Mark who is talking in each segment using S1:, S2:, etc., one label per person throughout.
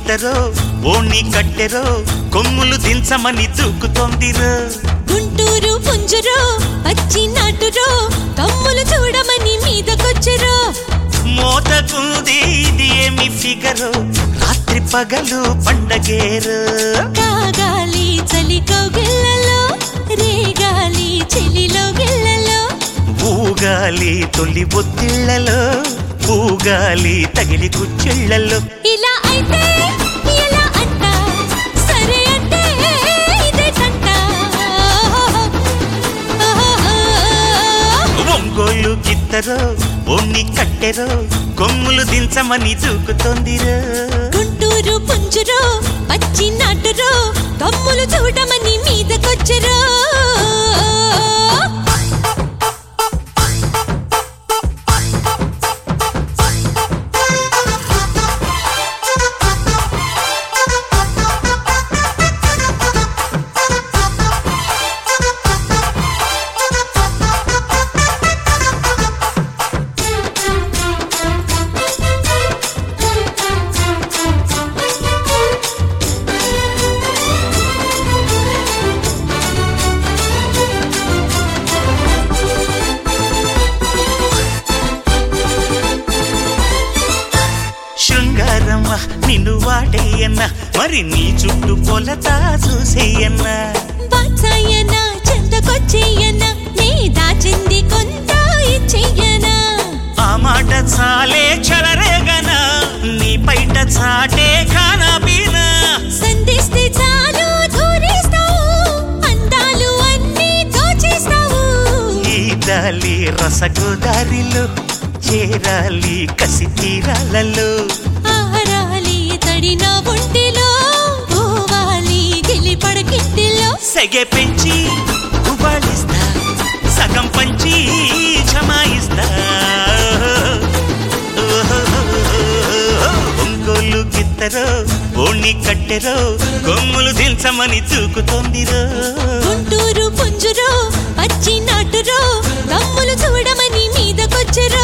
S1: గిత్తరో ఓణి కట్టెరో కొమ్ములు దించమని దూకుతోందిరో
S2: గుంటూరు పుంజురో పచ్చి నాటురో కమ్ములు చూడమని మీదకొచ్చురో
S1: మోతకుంది ఇది ఏమి ఫిగరు రాత్రి పగలు పండగేరు
S2: కాగాలి చలి కౌగిళ్ళలో రేగాలి చెలిలో గిళ్ళలో
S1: ఊగాలి తొలి ఒత్తిళ్లలో ఊగాలి తగిలి కుచ్చిళ్లలో
S2: ఇలా అయితే ఎలా అంట సరే అంటే ఇదే కంట
S1: ఒంగోలు గిత్తరో ఓణి కట్టెరో కొమ్ములు దించమని దూకుతోందిరో
S2: గుంటూరు పుంజురో పచ్చి నాటురో కమ్ములు చూడమని మీదకొచ్చురో
S1: శృంగారమ్మ నిన్ను వాడేయన్న మరి నీ చుట్టూ పొలతా చూసేయన్నా
S2: బాచాయన చెంతకొచ్చేయన నీ దాచింది కొంత ఇచ్చేయనా
S1: ఆ మాట చాలే చలరేగన నీ బయట చాటే ఖానా పీనా
S2: సంధిస్తే చాలు దూరేస్తావు అందాలు అన్నీ దోచేస్తావు
S1: ఈ దాలి రసగోదారిలో చేరాలి కసి తీరాలలో
S2: ఆరాలి తడిన ఒంటిలో పోవాలి గిలి పడకిట్టిలో
S1: సెగె పెంచి గుబాళిస్తా సగం పంచి క్షమాయిస్తా ఒంగోలు గిత్తరో ఓణి కట్టెరో కొమ్ములు దించమని దూకుతోందిరో
S2: గుంటూరు పుంజురో పచ్చి నాటురో కమ్ములు చూడమని మీదకొచ్చురో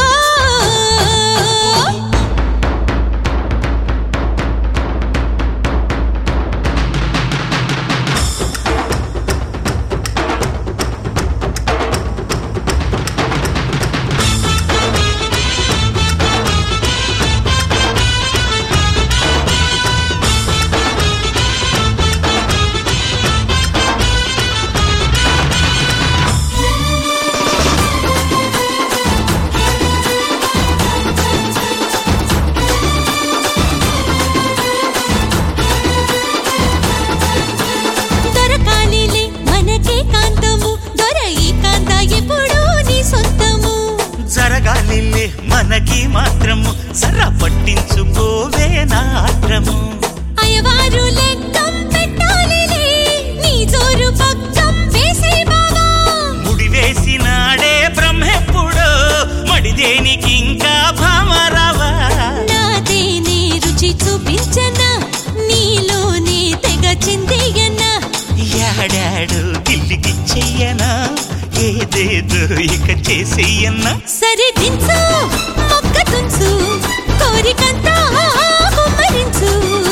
S2: దొరకాలిలే మనకే కాంతము దొర ఈ కాంత ఎప్పుడు నీ సొంతము
S1: జరగాలిలే మనకి మాత్రము సర పట్టించుకోవే నాత్రము
S2: అయ్యవారు లెక్కం పెట్టాలిలే నీ జోరు పక్కం వేసే బావా
S1: ముడివేసినాడే బ్రహ్మెప్పుడో మడి దేనికి ఇంకా భామరావా
S2: నాదేనే రుచి చూపించనా నీలోనే తెగ చిందేయనా
S1: యాడాడు గిల్లికి చెయ్యనా ఏదేదో ఇక చేసేయన్నా
S2: సరే దించు మొక్క తుంచు కోరికంతా కుమ్మరించు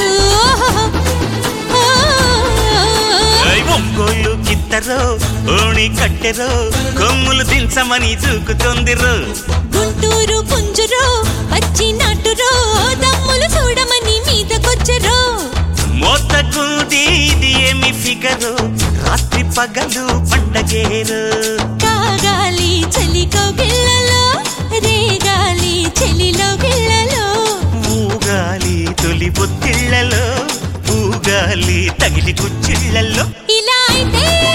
S1: ఐ ఒంగోలు గిత్తరో ఓణి కట్టెరో కొమ్ములు దించమని దూకుతోందిరో
S2: గుంటూరు పుంజురో పచ్చి నాటురో దమ్ములు చూడమని మీదకొచ్చరో
S1: మోతకు ఇది ఏమి ఫిగరు రాత్రి పగలు పండగేరు
S2: కాగాలి చలి కౌగిళ్ళలో రేగాలి చెలిలో గిళ్ళలో
S1: ఊగాలి తొలి బొత్తిళ్లలో ఊగాలి తగిలి కుచ్చిళ్లలో
S2: ఇలా అయితే